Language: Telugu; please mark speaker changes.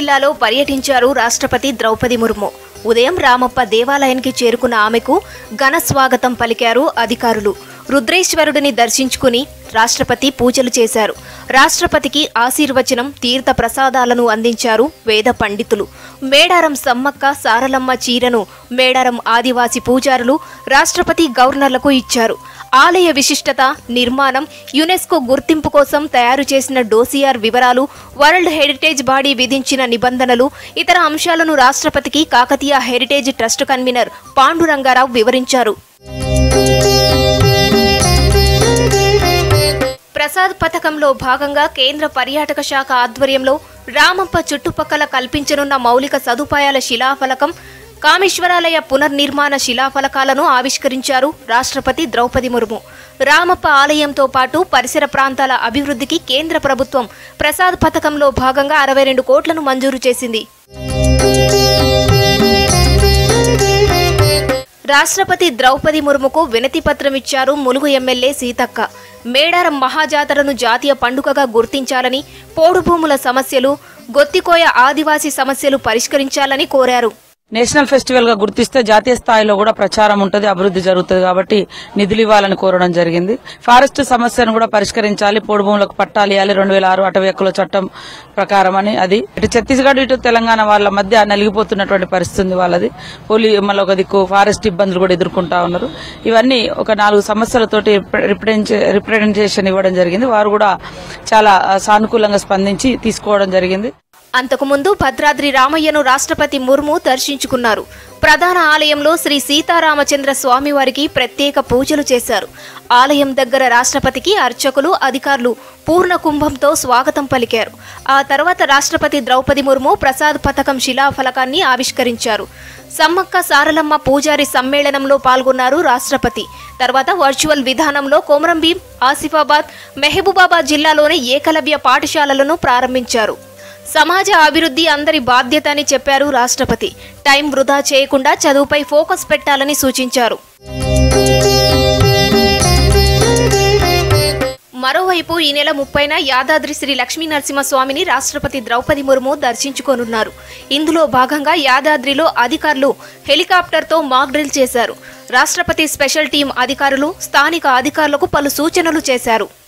Speaker 1: జిల్లాలో పర్యటించారు రాష్ట్రపతి ద్రౌపది ముర్ము ఉదయం రామప్ప దేవాలయానికి చేరుకున్న ఆమెకు ఘన స్వాగతం పలికారు అధికారులు రుద్రేశ్వరుడిని దర్శించుకుని రాష్ట్రపతి పూజలు చేశారు రాష్ట్రపతికి ఆశీర్వచనం తీర్థ ప్రసాదాలను అందించారు వేద పండితులు మేడారం సమ్మక్క సారలమ్మ చీరను మేడారం ఆదివాసి పూజారులు రాష్ట్రపతి గవర్నర్లకు ఇచ్చారు ఆలయ విశిష్టత నిర్మాణం యునెస్కో గుర్తింపు కోసం తయారు చేసిన డోసియార్ వివరాలు వరల్డ్ హెరిటేజ్ బాడీ విధించిన నిబంధనలు ఇతర అంశాలను రాష్ట్రపతికి Kakatiya heritage trust convener Pandurangarao వివరించారు ప్రసాద్ పథకంలో భాగంగా కేంద్ర పర్యాటక శాఖ ఆధ్వర్యంలో రామప్ప చుట్టుపక్కల కల్పించనున్న మౌలిక సదుపాయాల శిలాఫలకం కామేశ్వరాలయ పునర్నిర్మాణ శిలాఫలకాలను ఆవిష్కరించారు రాష్ట్రపతి ద్రౌపది ముర్ము రామప్ప ఆలయంతో పాటు పరిసర ప్రాంతాల అభివృద్ధికి కేంద్ర ప్రభుత్వం ప్రసాద్ పథకంలో భాగంగా అరవై రెండు కోట్లను మంజూరు చేసింది రాష్ట్రపతి ద్రౌపది ముర్ముకు వినతి పత్రం ఇచ్చారు ములుగు ఎమ్మెల్యే సీతక్క మేడారం మహాజాతరను జాతీయ పండుగగా గుర్తించాలని పోడు భూముల సమస్యలు గొత్తికోయ ఆదివాసీ సమస్యలు పరిష్కరించాలని కోరారు
Speaker 2: నేషనల్ ఫెస్టివల్ గా గుర్తిస్తే జాతీయ స్థాయిలో కూడా ప్రచారం ఉంటుంది అభివృద్ధి జరుగుతుంది కాబట్టి నిధులు ఇవ్వాలని కోరడం జరిగింది ఫారెస్ట్ సమస్యను కూడా పరిష్కరించాలి పొడి భూములకు పట్టాలు ఇవ్వాలి రెండు వేల ఆరు అటవీ హక్కుల చట్టం ప్రకారం అని అది ఇటు ఛత్తీస్గఢ్ ఇటు తెలంగాణ వాళ్ళ మధ్య నలిగిపోతున్నటువంటి పరిస్థితి ఉంది వాళ్ళది పోలీ మళ్ళీ ఒక దిక్కు ఫారెస్ట్ ఇబ్బందులు కూడా ఎదుర్కొంటా ఉన్నారు ఇవన్నీ ఒక నాలుగు సమస్యలతోటి రిప్రజెంటేషన్ ఇవ్వడం జరిగింది వారు కూడా చాలా ఆ, సానుకూలంగా స్పందించి తీసుకోవడం జరిగింది
Speaker 1: అంతకుముందు భద్రాద్రి రామయ్యను రాష్ట్రపతి ముర్ము దర్శించుకున్నారు ప్రధాన ఆలయంలో శ్రీ సీతారామచంద్ర స్వామివారికి ప్రత్యేక పూజలు చేశారు ఆలయం దగ్గర రాష్ట్రపతికి అర్చకులు అధికారులు పూర్ణ కుంభంతో స్వాగతం పలికారు ఆ తర్వాత రాష్ట్రపతి ద్రౌపది ముర్ము ప్రసాద్ పథకం శిలాఫలకాన్ని ఆవిష్కరించారు సమ్మక్క సారలమ్మ పూజారి సమ్మేళనంలో పాల్గొన్నారు రాష్ట్రపతి తర్వాత వర్చువల్ విధానంలో కొమరంభీం ఆసిఫాబాద్ మెహబూబాబాద్ జిల్లాలోని ఏకలవ్య పాఠశాలలను ప్రారంభించారు సమాజ అభివృద్ధి అందరి బాధ్యత అని చెప్పారు రాష్ట్రపతి టైం వృధా చేయకుండా చదువుపై ఫోకస్ పెట్టాలని సూచించారు మరోవైపు ఈ నెల ముప్పైన యాదాద్రి శ్రీ లక్ష్మీ నరసింహస్వామిని రాష్ట్రపతి ద్రౌపది ముర్ము దర్శించుకోనున్నారు ఇందులో భాగంగా యాదాద్రిలో అధికారులు హెలికాప్టర్తో మాక్ డ్రిల్ చేశారు రాష్ట్రపతి స్పెషల్ టీం అధికారులు స్థానిక అధికారులకు పలు సూచనలు చేశారు